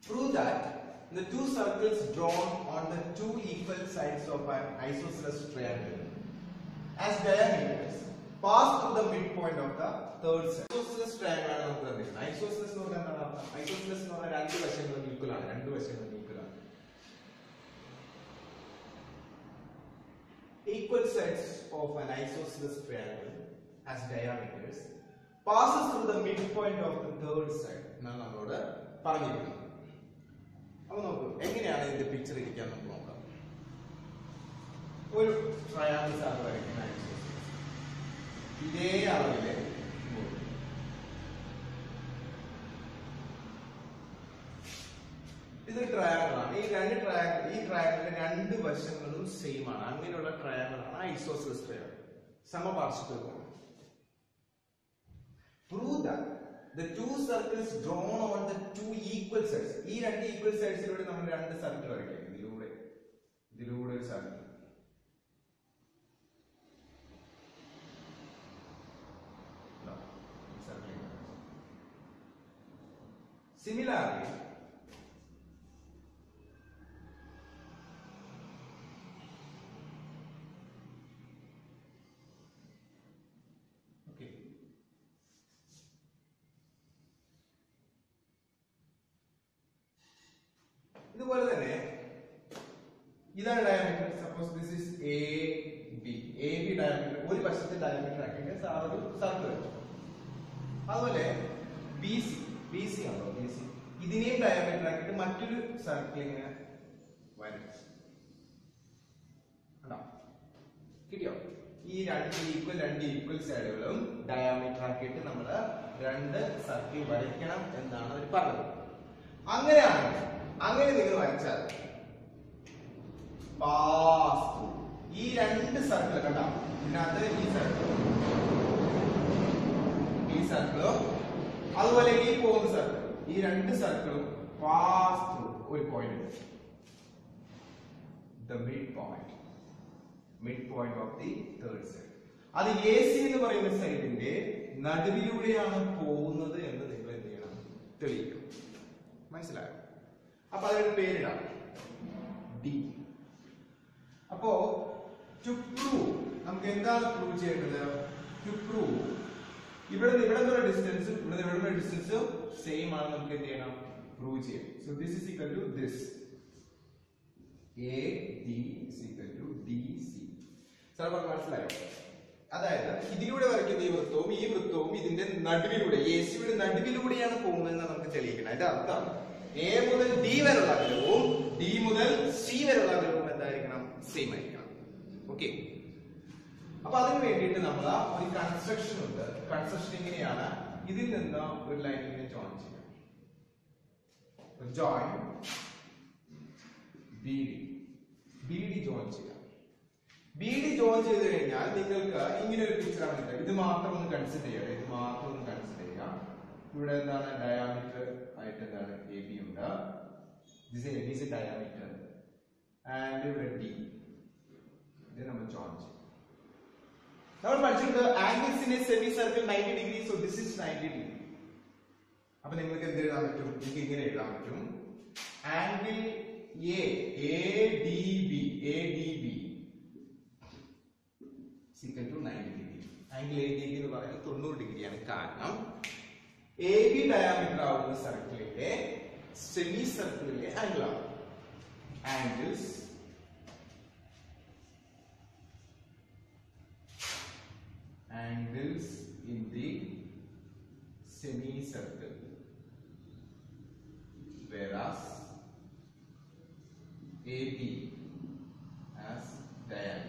Prove that the two circles drawn on the two equal sides of an isosceles triangle as diameters pass through the midpoint of the third side. Isosceles triangle ആണ് നമുക്ക് തന്നിരിക്കുന്നത്. Isosceles എന്ന് പറഞ്ഞാൽ എന്താണ് അർത്ഥം? Isosceles എന്ന് പറഞ്ഞാൽ രണ്ട് വശങ്ങളും ഈക്വൽ ആണ് രണ്ട് വശങ്ങളും ഈക്വൽ ആണ് equal sides of an isosceles triangle as diameters passes through the midpoint of the third side എന്നാണ് നമ്മളോട് പറഞ്ഞിരിക്കുന്നത് അപ്പൊ നോക്കൂ എങ്ങനെയാണ് ഇതിന്റെ പിക്ചർ ഇരിക്കാൻ നമുക്ക് നോക്കാം ഒരു ട്രയാങ്കിൾ ആണ് വരയ്ക്കുന്ന isosceles. ഇതേ അളവില് ഇങ്ങോട്ട്. ഇത് ട്രയാങ്കിൾ ആണ് ഈ രണ്ട് ട്രയാങ്കിൾ ഈ ട്രയാങ്കിളിന്റെ രണ്ട് വശങ്ങളും സെയിം ആണ് അങ്ങനെയുള്ള ട്രയാങ്കിൾ ആണ് ഐസോസിലസ് ട്രയാങ്കിൾ സമപാർശ്വത്വം prove that the two circles drawn on the two equal sides ഈ രണ്ട് ഈക്വൽ സൈഡ്സിലൂടെ നമ്മൾ രണ്ട് സർക്കിൾ വരയ്ക്കാം ഇതിലൂടെ ഇതിലൂടെ ഒരു സർക്കിൾ Similarly, okay. ഇതുപോലെ തന്നെ ഇതാണ് diameter suppose this is A B A B diameter ഒരു വശത്തെ ഡയമീറ്റർ ആക്കിയിട്ട് സാർ ഒരു സർക്കിൾ വെച്ചു അതുപോലെ ബി സി ബി സി ആണോ ബി സി ഇതിനെയും ഡയമീറ്റർ ആക്കിയിട്ട് മറ്റൊരു സർക്കിൾ ഇങ്ങനെ വരച്ചു കണ്ടോ കിട്ടിയോ ഈ രണ്ട് ഈക്വൽ രണ്ട് ഈക്വൽ സൈഡുകളും ഡയാമീറ്റർ ആക്കിയിട്ട് നമ്മൾ രണ്ട് സർക്കിൾ വരയ്ക്കണം എന്നാണ് അവർ പറഞ്ഞത് അങ്ങനെയാണ് അങ്ങനെ നിങ്ങൾ വരച്ചാൽ പാസ് ഈ രണ്ട് സർക്കിൾ കണ്ടോ ഇതിനകത്ത് ഈ സർക്കിൾ ഈ സർക്കിളും അതുപോലെ ഈ പോകുന്ന സർക്കിൾ ഈ രണ്ട് സർക്കിളും പാസ് ത്രൂ ഒരു point the mid point mid point of the third side അത് എ സി എന്ന് പറയുന്ന സൈഡിന്റെ നടുവിലൂടെയാണ് പോകുന്നത് എന്ന് നിങ്ങൾ എന്ത് ചെയ്യണം തെളിയിക്കും മനസ്സിലായോ അപ്പൊ അതിനൊരു പേരിടാം ഡി അപ്പോ ടു പ്രൂവ് നമുക്ക് എന്താണ് പ്രൂവ് ചെയ്യേണ്ടത് ടു പ്രൂവ് ഇവിടെ നിന്ന് ഇവിടെ നിന്നുള്ള ഡിസ്റ്റൻസ് ഇവിടെ നിന്ന് ഇവിടെ ഡിസ്റ്റൻസ് സെയിം ആണ് നമുക്ക് എന്ത് ചെയ്യണം പ്രൂവ് ചെയ്യാം so this is equal to this A D is equal to D C sir പറഞ്ഞു മനസ്സിലായോ അതായത് ഇതിലൂടെ വരയ്ക്കുന്ന ഈ വൃത്തവും ഈ വൃത്തവും ഇതിന്റെ നടുവിലൂടെ എ സിയുടെ നടുവിലൂടെയാണ് പോകുന്നതെന്ന് നമുക്ക് തെളിയിക്കണം അതിന്റെ അർത്ഥം എ മുതൽ ഡി വരെയുള്ള അകലവും ഡി മുതൽ സി വരെയുള്ള അകലവും എന്തായിരിക്കണം സെയിം ആയിരിക്കണം ഓക്കെ അപ്പൊ അതിന് വേണ്ടിയിട്ട് നമ്മൾ ഒരു കൺസ്ട്രക്ഷൻ ഉണ്ട് കൺസ്ട്രക്ഷൻ ഇങ്ങനെയാണ് ഇതിൽ നിന്ന് ഒരു ലൈൻ ഇങ്ങനെ ജോയിൻ ചെയ്യാം join B D B D join ചെയ്യാം ബി ഡി ജോയിൻ ചെയ്ത് കഴിഞ്ഞാൽ നിങ്ങൾക്ക് ഇങ്ങനെ ഒരു പിക്ചർ ആണ് കിട്ടുക ഇത് മാത്രം ഒന്ന് കൺസിഡർ ചെയ്യാം ഇത് മാത്രം ഒന്ന് കൺസിഡർ ചെയ്യാം ഇവിടെ എന്താണ് ഡയാമീറ്റർ ആയിട്ട് എന്താണ് എ ബി ഉണ്ട് this A B diameter and ഇവിടെ ഡി ഇത് നമ്മൾ ജോയിൻ ചെയ്യും നമ്മൾ പഠിച്ചിട്ടുണ്ട് angles in a semi circle 90 degree so this is 90 degree അപ്പൊ നിങ്ങൾക്ക് എന്ത് എഴുതാൻ പറ്റും എനിക്ക് ഇങ്ങനെ എഴുതാൻ പറ്റും angle A A D B A D B is equal to ninety degree angle A D B എന്ന് പറയുന്നത് തൊണ്ണൂറ് ഡിഗ്രിയാണ് കാരണം എ ബി ഡയാമീറ്റർ ആവുന്ന സർക്കിളിലെ സെമി സർക്കിളിലെ ആംഗിൾ ആണ് angles angles in the semicircle whereas AB has diameter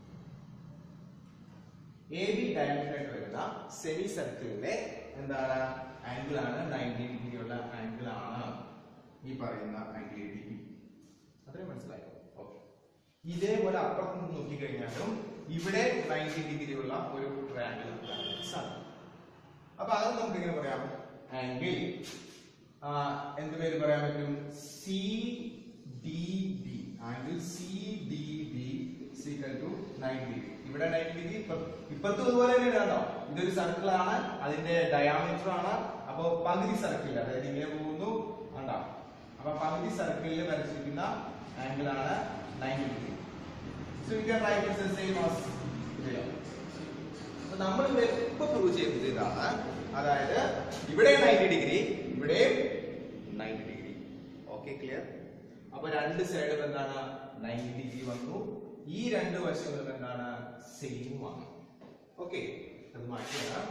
A B diameter ആയിട്ട് വരുന്ന സെമി സർക്കിളിലെ എന്താണ് ആംഗിൾ ആണ് നയൻറ്റി ഡിഗ്രി ഉള്ള ആംഗിൾ ആണ് ഈ പറയുന്ന ആംഗിൾ എ ഡി ബി അത്രയും മനസ്സിലായോ ഓക്കെ ഇതേപോലെ അപ്പുറത്ത് നിന്ന് നോക്കിക്കഴിഞ്ഞാലും ഇവിടെ നയൻറ്റി ഡിഗ്രി ഉള്ള ഒരു ട്രയാങ്കിൾ സാധിക്കും അപ്പൊ അത് നമുക്ക് എങ്ങനെ പറയാം ആംഗിൾ എന്ത് പേര് പറയാൻ പറ്റും C D B angle C D B is equal to ninety degree ഇവിടെ നയൻറ്റി ഡിഗ്രി ഇപ്പത്തും ഇതുപോലെ തന്നെ കണ്ടോ ഇതൊരു സർക്കിൾ ആണ് അതിന്റെ ഡയാമീറ്റർ ആണ് അപ്പൊ പകുതി സർക്കിൾ അതായത് ഇങ്ങനെ പോകുന്നു കണ്ടോ അപ്പൊ പകുതി സർക്കിളിൽ വരച്ചിരിക്കുന്ന ആംഗിൾ ആണ് ninety degree so you can write it same as അപ്പൊ നമ്മൾ ഇപ്പൊ പ്രൂവ് ചെയ്തത് ഇതാണ് അതായത് ഇവിടെ നയൻറ്റി ഡിഗ്രി ഇവിടെ നയൻറ്റി ഡിഗ്രി ഓക്കെ ക്ലിയർ അപ്പൊ രണ്ട് സൈഡും എന്താണ് നയൻറ്റി ഡിഗ്രി വന്നു ഈ രണ്ട് വശങ്ങളും എന്താണ് സെയിം ആണ് ഓക്കെ അത് മാറ്റിയാണ്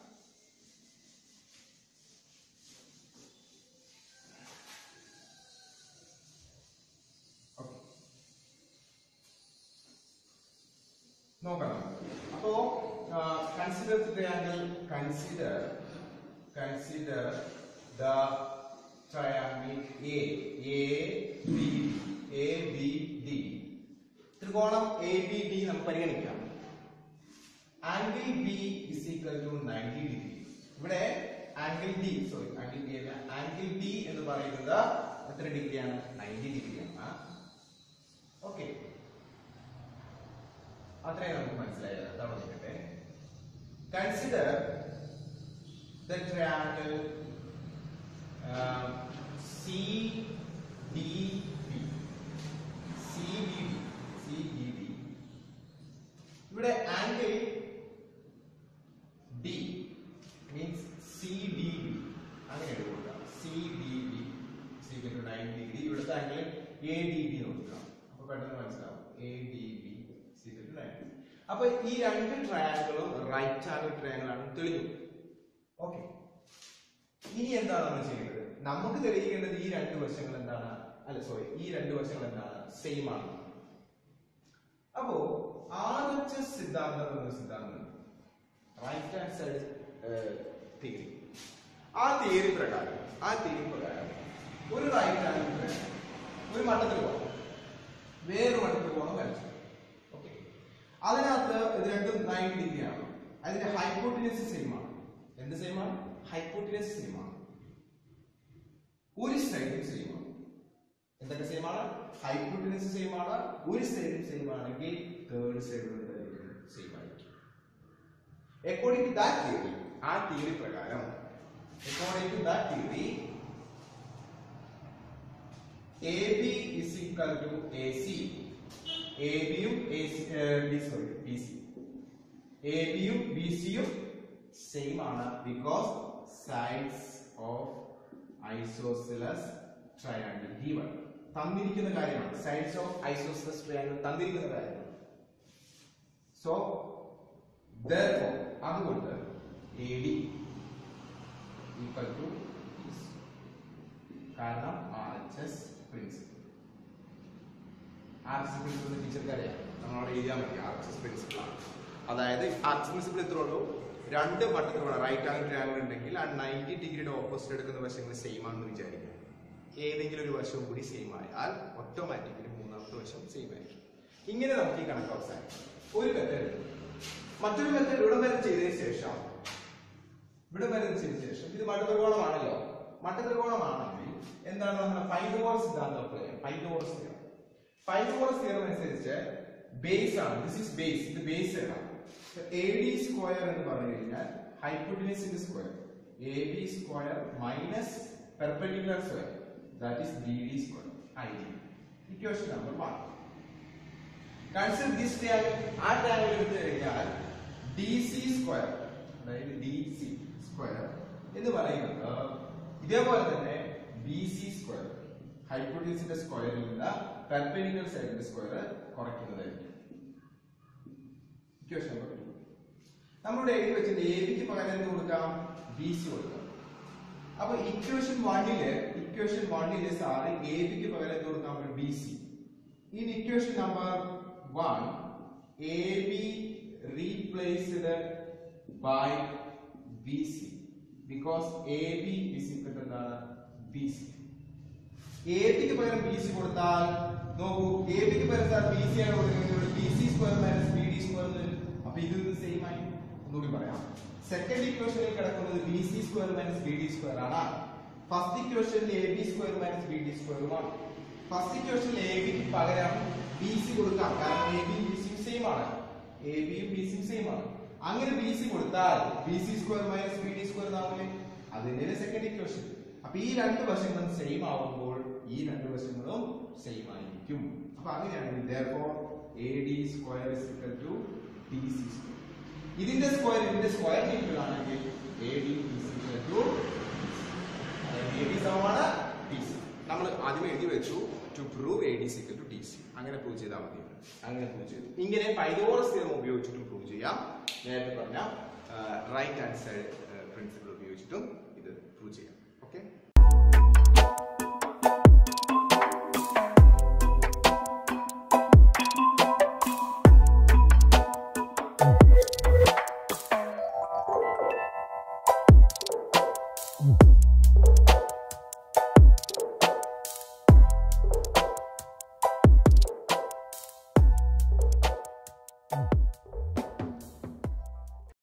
Okay. നോക്കണം അപ്പോ consider triangle consider consider the triangle A A B A B D ത്രികോണം എ ബി ഡി നമുക്ക് പരിഗണിക്കാം angle B is equal to ninety degree ഇവിടെ angle D sorry angle B അല്ല ആംഗിൾ ഡി എന്ന് പറയുന്നത് എത്ര ഡിഗ്രിയാണ് നയൻറ്റി ഡിഗ്രിയാണ് ഓക്കെ അത്രയും നമുക്ക് മനസ്സിലായത് അതാണ് നിൽക്കട്ടെ consider the triangle C D B C D B C D B ഇവിടെ angle D means C D B അങ്ങനെ എടുക്കുക C D B is equal to nine degree ഇവിടുത്തെ ആംഗിൾ എ ഡി ബി നോക്കുക അപ്പൊ പെട്ടെന്ന് മനസ്സിലാവും A D B is equal to nine അപ്പൊ ഈ രണ്ട് ട്രയാങ്കിളും റൈറ്റ് ആംഗിൾ ട്രയാങ്കിൾ ആണ് തെളിഞ്ഞു ഓക്കെ ഇനി എന്താണ് നമ്മൾ ചെയ്യുന്നത് നമുക്ക് തെളിയിക്കേണ്ടത് ഈ രണ്ട് വശങ്ങൾ എന്താണ് അല്ല സോറി ഈ രണ്ട് വശങ്ങൾ എന്താണ് സെയിം ആണ് അപ്പോ ആർ എച്ച് എസ് സിദ്ധാന്തം എന്ന സിദ്ധാന്തം റൈറ്റ് ഹാൻഡ് സൈഡ് തിയറി ആ തിയറി പ്രകാരം ആ തിയറി പ്രകാരം ഒരു റൈറ്റ് ഹാൻഡ് ഒരു മട്ടത്തിൽ പോകണം വേറൊരു മട്ടത്തിൽ പോകണം വരച്ചു ഓക്കെ അതിനകത്ത് ഇത് രണ്ടും നയൻ ഡിഗ്രി ആണ് അതിന്റെ ഹൈപ്പോട്ടിനസ് സെയിം ആണ് എന്ത് സെയിം ആണ് ഹൈപ്പോട്ടിനസ് സെയിം ആണ് ഒരു സൈഡും സെയിം ആണ് എന്തൊക്കെ സെയിം ആണ് ഹൈപ്പോട്ടിനസ് സെയിം ആണ് ഒരു സൈഡും സെയിം ആണെങ്കിൽ തേർഡ് സൈഡ് എന്തായിരിക്കും സെയിം ആയിരിക്കും അക്കോർഡിംഗ് ടു ദാറ്റ് തിയറി ആ തിയറി പ്രകാരം according to that theory A B is equal to A C A ബിയും B sorry B C A ബിയും ബി സിയും സെയിം ആണ് because sides of isosceles triangle given തന്നിരിക്കുന്ന കാര്യമാണ് sides of isosceles triangle തന്നിരിക്കുന്ന കാര്യമാണ് സോ therefore അതുകൊണ്ട് A D equal to കാരണം R H S principle R H S principle ടീച്ചർക്ക് അറിയാം നമ്മളവിടെ എഴുതിയാൽ മതി ആർ എച്ച് എസ് പ്രിൻസിപ്പിൾ ആണ് അതായത് ആർ എച്ച് പ്രിൻസിപ്പിൾ എത്ര ഉള്ളൂ രണ്ട് മട്ടത്തിലുള്ള റൈറ്റ് ആംഗിൾ ട്രയാങ്കിൾ ഉണ്ടെങ്കിൽ ആ നയൻറ്റി ഡിഗ്രിയുടെ ഓപ്പോസിറ്റ് എടുക്കുന്ന വശങ്ങൾ സെയിം ആണെന്ന് വിചാരിക്കുക ഏതെങ്കിലും ഒരു വശവും കൂടി സെയിം ആയാൽ ഓട്ടോമാറ്റിക്കലി മൂന്നാമത്തെ വശം സെയിം ആയിരിക്കും ഇങ്ങനെ നമുക്ക് ഈ കണക്ക് അവസാനിക്കും ഒരു മെത്തേഡ് മറ്റൊരു മെത്തേഡ് ഇവിടെ വരെ ചെയ്തതിന് ശേഷം ഇവിടെ വരെ ചെയ്തതിന് ശേഷം ഇത് മട്ടത്രികോണമാണല്ലോ മട്ടത്രികോണമാണെങ്കിൽ എന്താണ് നമ്മുടെ പൈതഗോറസ് സിദ്ധാന്തം അപ്ലൈ ചെയ്യാം പൈതഗോറസ് തിയറം പൈതഗോറസ് തിയറം അനുസരിച്ച് ബേസ് ആണ് ദിസ് ഈസ് ബേസ് ഇത് ബേസ് ആണ് എ ഡി സ്ക്വയർ എന്ന് പറഞ്ഞു കഴിഞ്ഞാൽ ഹൈപ്പോട്ടിനസിന്റെ square A B square minus perpendicular square that is B D square I D equation number one consider this triangle ആ triangle എടുത്തു കഴിഞ്ഞാൽ ഡി സി സ്ക്വയർ അതായത് ഡി സി സ്ക്വയർ എന്ന് പറയുന്നത് ഇതേപോലെ തന്നെ ബി സി സ്ക്വയർ ഹൈപ്പോട്ടീസിന്റെ സ്ക്വയറിൽ നിന്ന് പെർപെൻഡിക്കുലർ സൈഡിന്റെ സ്ക്വയർ കുറയ്ക്കുന്നതായിരിക്കും ഇക്വേഷൻ നമ്പർ ടു നമ്മുടെ എഴുതി വെച്ചിട്ട് എ ബിക്ക് പകരം എന്ത് കൊടുക്കാം ബി സി കൊടുക്കാം അപ്പൊ ഇക്വേഷൻ വണ്ണില് ഇക്വേഷൻ വണ്ണില് സാറ് എ ബിക്ക് പകരം എന്ത് കൊടുക്കാൻ പറ്റും B C In equation number 1, AB replaced by BC because AB is equal to എന്താണ് BC. AB ക്ക് പകരം BC കൊടുത്താൽ നോക്കൂ AB ക്ക് പകരം സാർ BC ആണ് കൊടുക്കുന്നത് BC square minus BD square അപ്പൊ ഇത് സെയിം ആയി ഒന്നുകൂടി പറയാം സെക്കൻഡ് ഇക്വേഷനിൽ കിടക്കുന്നത് BC square minus BD square ആണ് ഫസ്റ്റ് ഇക്വേഷനിൽ AB സ്ക്വയർ മൈനസ് BD സ്ക്വയറുമാണ് ഫസ്റ്റ് ഇക്വേഷനിൽ എ ബിക്ക് പകരം ബി സി കൊടുക്കാം കാരണം എ ബിയും ബി സിയും സെയിം ആണ് എ ബിയും ബി സിയും സെയിം ആണ് അങ്ങനെ ബി സി കൊടുത്താൽ B C square minus B D square ആവില്ലേ അത് തന്നെയാണ് സെക്കൻഡ് ഇക്വേഷൻ അപ്പൊ ഈ രണ്ട് വശങ്ങളും സെയിം ആവുമ്പോൾ ഈ രണ്ട് വശങ്ങളും സെയിം ആയിരിക്കും അപ്പൊ അങ്ങനെയാണെങ്കിൽ therefore AD square is equal to DC square ഇതിന്റെ സ്ക്വയർ ഇതിന്റെ സ്ക്വയർ ഈക്വൽ ആണെങ്കിൽ AD is equal to അതായത് AD സമമാണ് DC നമ്മൾ ആദ്യം എഴുതി വെച്ചു to prove AD is equal to DC അങ്ങനെ പ്രൂവ് ചെയ്താൽ മതി അങ്ങനെ പ്രൂവ് ചെയ്തു ഇങ്ങനെ പൈതോറസ് തിയറം ഉപയോഗിച്ചിട്ടും പ്രൂവ് ചെയ്യാം നേരത്തെ പറഞ്ഞ റൈറ്റ് ഹാൻഡ് സൈഡ് പ്രിൻസിപ്പിൾ ഉപയോഗിച്ചിട്ടും ഇത് പ്രൂവ് ചെയ്യാം